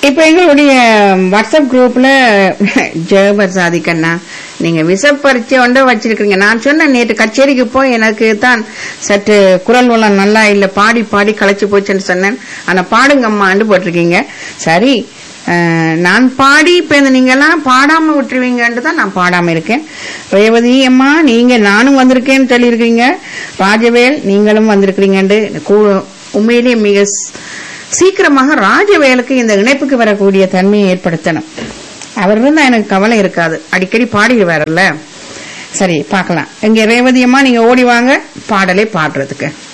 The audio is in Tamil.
இப்ப எங்களுடைய வாட்ஸ்அப் குரூப்ல ஜெயபர் சாதிக்கண்ணா நீங்க விசப்பரிச்சை ஒன்றை வச்சிருக்கீங்க நான் சொன்னேன் நேற்று கச்சேரிக்கு போய் எனக்கு தான் சற்று குரல் வளம் நல்லா இல்ல பாடி பாடி களைச்சு போச்சுன்னு சொன்னேன் ஆனா பாடுங்கம்மான்னு போட்டிருக்கீங்க சரி அஹ், நான் பாடி இப்ப இந்த நீங்க எல்லாம் பாடாம விட்டுருவீங்கன்ட்டு தான் நான் பாடாம இருக்கேன் ரேவதி அம்மா நீங்க நானும் வந்திருக்கேன்னு சொல்லியிருக்கீங்க ராஜவேல் நீங்களும் வந்திருக்கிறீங்கன்னு கூ- உண்மையிலேயே மிக ஸ்- சீக்கிரமாக ராஜவேலுக்கு இந்த இணைப்புக்கு வரக்கூடிய தன்மையை ஏற்படுத்தணும் அவர் இருந்தா எனக்கு கவலை இருக்காது அடிக்கடி பாடிடுவார்ல சரி பார்க்கலாம் இங்க ரேவதி அம்மா நீங்க ஓடி வாங்க பாடலை பாடுறதுக்கு